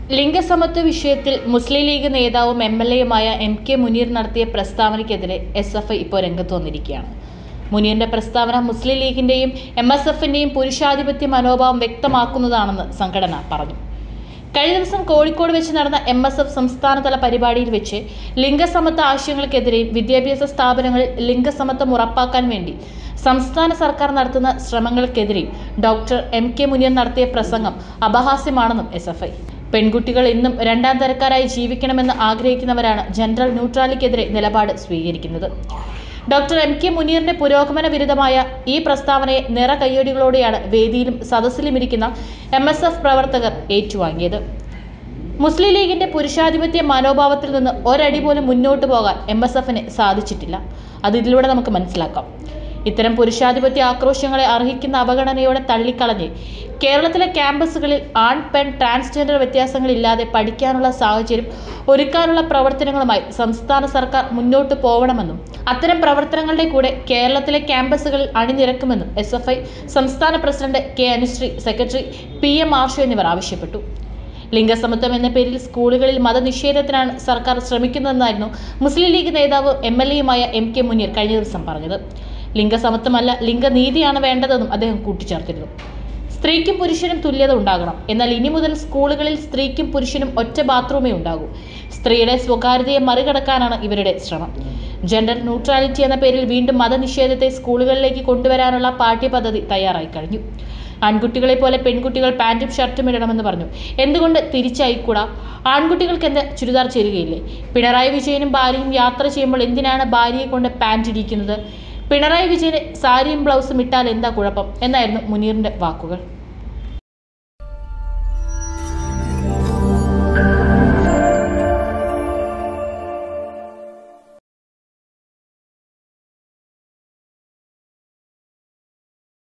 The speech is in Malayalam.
ലിംഗസമത്വ വിഷയത്തിൽ മുസ്ലിം ലീഗ് നേതാവും എം എൽ എയുമായ എം കെ മുനീർ നടത്തിയ പ്രസ്താവനയ്ക്കെതിരെ എസ് എഫ് ഐ ഇപ്പോൾ രംഗത്ത് വന്നിരിക്കുകയാണ് മുനീറിന്റെ പ്രസ്താവന മുസ്ലിം ലീഗിന്റെയും എം എസ് എഫിന്റെയും പുരുഷാധിപത്യ മനോഭാവം വ്യക്തമാക്കുന്നതാണെന്ന് സംഘടന പറഞ്ഞു കഴിഞ്ഞ ദിവസം കോഴിക്കോട് വെച്ച് നടന്ന എം എസ് എഫ് സംസ്ഥാനതല പരിപാടിയിൽ വെച്ച് ലിംഗസമത്വ ആശയങ്ങൾക്കെതിരെയും വിദ്യാഭ്യാസ സ്ഥാപനങ്ങളിൽ ലിംഗസമത്വം ഉറപ്പാക്കാൻ വേണ്ടി സംസ്ഥാന സർക്കാർ നടത്തുന്ന ശ്രമങ്ങൾക്കെതിരെയും ഡോക്ടർ എം കെ മുനിയൻ നടത്തിയ പ്രസംഗം അപഹാസ്യമാണെന്നും എസ് എഫ് ഐ പെൺകുട്ടികൾ ഇന്നും രണ്ടാം തരക്കാരായി ജീവിക്കണമെന്ന് ആഗ്രഹിക്കുന്നവരാണ് ജനറൽ ന്യൂട്രാലിക്കെതിരെ നിലപാട് സ്വീകരിക്കുന്നത് ഡോക്ടർ എം കെ മുനീറിന്റെ പുരോഗമന വിരുദ്ധമായ ഈ പ്രസ്താവനയെ നിറ കയ്യടികളോടെയാണ് വേദിയിലും സദസ്സിലുമിരിക്കുന്ന എം എസ് എഫ് പ്രവർത്തകർ ഏറ്റുവാങ്ങിയത് മുസ്ലിം ലീഗിന്റെ പുരുഷാധിപത്യ മനോഭാവത്തിൽ നിന്ന് ഒരടി പോലും മുന്നോട്ട് പോകാൻ എം എസ് എഫിന് സാധിച്ചിട്ടില്ല അത് ഇതിലൂടെ നമുക്ക് മനസ്സിലാക്കാം ഇത്തരം പുരുഷാധിപത്യ ആക്രോശങ്ങളെ അർഹിക്കുന്ന അവഗണനയോടെ തള്ളിക്കളഞ്ഞ് കേരളത്തിലെ ക്യാമ്പസുകളിൽ ആൺ പെൺ ട്രാൻസ്ജെൻഡർ വ്യത്യാസങ്ങളില്ലാതെ പഠിക്കാനുള്ള സാഹചര്യം ഒരുക്കാനുള്ള പ്രവർത്തനങ്ങളുമായി സംസ്ഥാന സർക്കാർ മുന്നോട്ട് പോകണമെന്നും അത്തരം പ്രവർത്തനങ്ങളുടെ കൂടെ കേരളത്തിലെ ക്യാമ്പസുകളിൽ അണിനിരക്കുമെന്നും എസ് എഫ് ഐ സംസ്ഥാന president K Anusree secretary P M Arshu എന്നിവർ ആവശ്യപ്പെട്ടു ലിംഗസമത്വം എന്ന പേരിൽ സ്കൂളുകളിൽ മതനിഷേധത്തിനാണ് സർക്കാർ ശ്രമിക്കുന്നതെന്നായിരുന്നു മുസ്ലിം ലീഗ് നേതാവ് എം എൽ എയുമായ എം കെ മുനീർ കഴിഞ്ഞ ദിവസം പറഞ്ഞത് ലിംഗസമത്വമല്ല ലിംഗനീതിയാണ് വേണ്ടതെന്നും അദ്ദേഹം കൂട്ടിച്ചേർത്തിരുന്നു സ്ത്രീക്കും പുരുഷനും തുല്യത ഉണ്ടാകണം എന്നാൽ ഇനി മുതൽ സ്കൂളുകളിൽ സ്ത്രീക്കും പുരുഷനും ഒറ്റ ബാത്റൂമേ ഉണ്ടാകൂ സ്ത്രീയുടെ സ്വകാര്യതയെ മറികടക്കാനാണ് ഇവരുടെ ശ്രമം ജെൻഡർ ന്യൂട്രാലിറ്റി എന്ന പേരിൽ വീണ്ടും മതനിഷേധത്തെ സ്കൂളുകളിലേക്ക് കൊണ്ടുവരാനുള്ള പാഠ്യപദ്ധതി തയ്യാറായി കഴിഞ്ഞു ആൺകുട്ടികളെ പോലെ പെൺകുട്ടികൾ പാൻറ്റും ഷർട്ടും ഇടണമെന്ന് പറഞ്ഞു എന്തുകൊണ്ട് തിരിച്ചായിക്കൂടാ ആൺകുട്ടികൾക്ക് എന്താ ചുരിദാർ ചേരുകയില്ലേ പിണറായി വിജയനും ഭാര്യയും യാത്ര ചെയ്യുമ്പോൾ എന്തിനാണ് ഭാര്യയെ കൊണ്ട് പാൻറ് ഇടിക്കുന്നത് പിണറായി വിജയന് സാരിയും ബ്ലൗസും ഇട്ടാൽ എന്താ കുഴപ്പം എന്നായിരുന്നു മുനീറിന്റെ വാക്കുകൾ